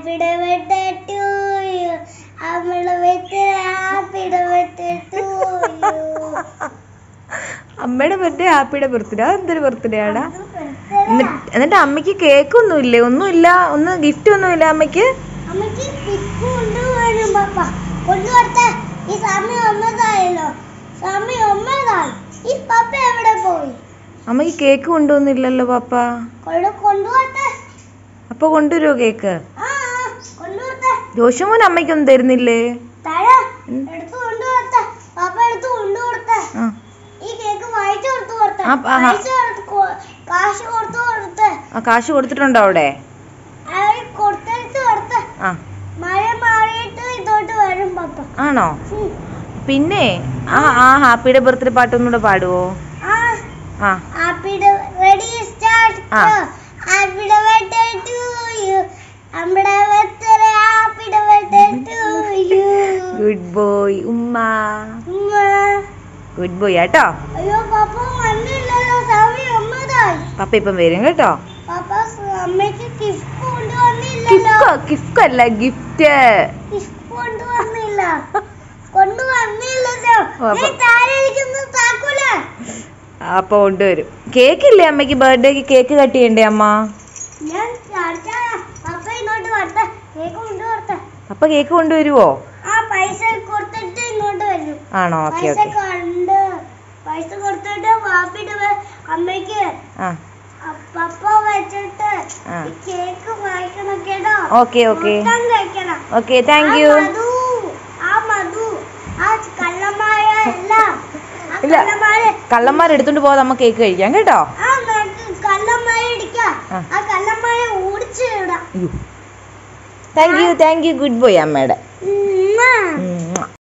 Happy birthday to you അമ്മയുടെ birthday happy birthday to you അമ്മയുടെ birthday ഹാപ്പിയുടെ birthday എന്തൊരു ബർത്ത്ഡേ ആടാ എന്നിട്ട് എന്നിട്ട് അമ്മയ്ക്ക് കേക്ക് ഒന്നും ഇല്ലേ ഒന്നുമില്ല ഒന്നും ഗിഫ്റ്റ് ഒന്നുമില്ല അമ്മയ്ക്ക് അമ്മക്ക് പിക്ക് കൊണ്ടുവരും പപ്പ കൊണ്ടുവരട്ടെ ഈ സമയം ഒമ്പതായല്ലോ സമയം ഒമ്പതായി ഈ പപ്പ എവിടെ പോയി അമ്മയ്ക്ക് കേക്ക് കൊണ്ടുവന്നില്ലല്ലോ പാപ്പ കൊണ്ട് കൊണ്ടുവരട്ടെ അപ്പൊ കൊണ്ടുവരുമോ കേക്ക് ആ ആ, കൊണ്ടുവരട്ടെ ജോഷുമോൻ അമ്മയ്ക്കൊന്നും തരുന്നില്ലേ തരാ ഉം. എടുത്തു കൊണ്ടുവരട്ടെ പപ്പ എടുത്ത് കൊണ്ടുവരട്ടെ ആ ഈ കേക്ക് വായിച്ചു കൊടുത്തു കൊടുത്തേ ആ, ആ, ആ. പൈസ കൊടുത്ത് കൊ- കാശ് കൊടുത്തു കൊടുത്തേ ആ കാശ് കൊടുത്തിട്ടുണ്ടോ അവിടെ അവർ കൊടുത്തെടുത്ത് കൊടുത്തേ ആ മഴ മാറിയിട്ട് ഇതോട്ട് വരും പപ്പ ആണോ ഉം. പിന്നെ ആ ആ ഹാപ്പിയുടെ ബർത്ത്ഡേ പാട്ടൊന്നുകൂടെ പാടുവോ ആ ആ ഹാപ്പിയുടെ റെഡി സ്റ്റാർട്ട് ആ. ഹാപ്പിയുടെ ബർത്ത്ഡേ ടു യു നമ്മുടെ ബർത്ത്ഡേ ഹാപ്പിയുടെ birthday to you good boy ഉമ്മ ഉമ്മ ഗുഡ് ബോയ് കേട്ടോ അയ്യോ പപ്പ വന്നില്ലല്ലോ സമയം ഒമ്പതായി പപ്പ ഇപ്പം വരും കേട്ടോ പപ്പ സ- അമ്മയ്ക്ക് ഗിഫ്റ്റ് കൊണ്ടുവന്നില്ലല്ലോ കിഫ്കോ കിഫ്കോ അല്ല ഗിഫ്റ്റ് ഗിഫ്റ്റ് കൊണ്ടുവന്നില്ല കൊണ്ടുവന്നില്ലല്ലോ ഓ, നീ അപ്പൊ- താഴെ ഇരിക്കുന്ന താക്കൂല അപ്പൊ കൊണ്ടുവരും കേക്ക് ഇല്ലേ അമ്മയ്ക്ക് ബർത്ത്ഡേക്ക് കേക്ക് കട്ട് ചെയ്യണ്ടേ അമ്മ ഞാൻ ചാടിച്ചാ പപ്പ ഇങ്ങോട്ട് വരട്ടെ കേക്ക് കൊണ്ടുവരട്ടെ അപ്പൊ കേക്ക് കൊണ്ടുവരുവോ ആ പൈസ കൊടുത്തിട്ട് ഇങ്ങോട്ട് വരും ആണോ ഓക്കെ പൈസ ഓക്കെ കണ്ട് പൈസ കൊടുത്തിട്ട് വാപ്പിട്ട് വ- അമ്മയ്ക്ക് ആ അ- പപ്പ വെച്ചിട്ട് ആ. ഈ കേക്ക് വായിക്കണം കേട്ടോ ഓക്കെ ഓക്കെ മൊത്തം കഴിക്കണം okay thank uh you Madhu ആ മധു ആ കള്ളന്മാര എല്ലാം ആ ഇല്ല. കള്ളന്മാര് കള്ളന്മാർ എടുത്തോണ്ട് പോവാതെ നമ്മ കേക്ക് കഴിക്കാം കേട്ടോ ആ നമുക്ക് കള്ളന്മാരെ ഇടിക്കാം ആ. ആ കള്ളന്മാരെ ഓടിച്ചു വിടാം thank you thank you good boy അമ്മയുടെ ഉമ്മ. ഉം.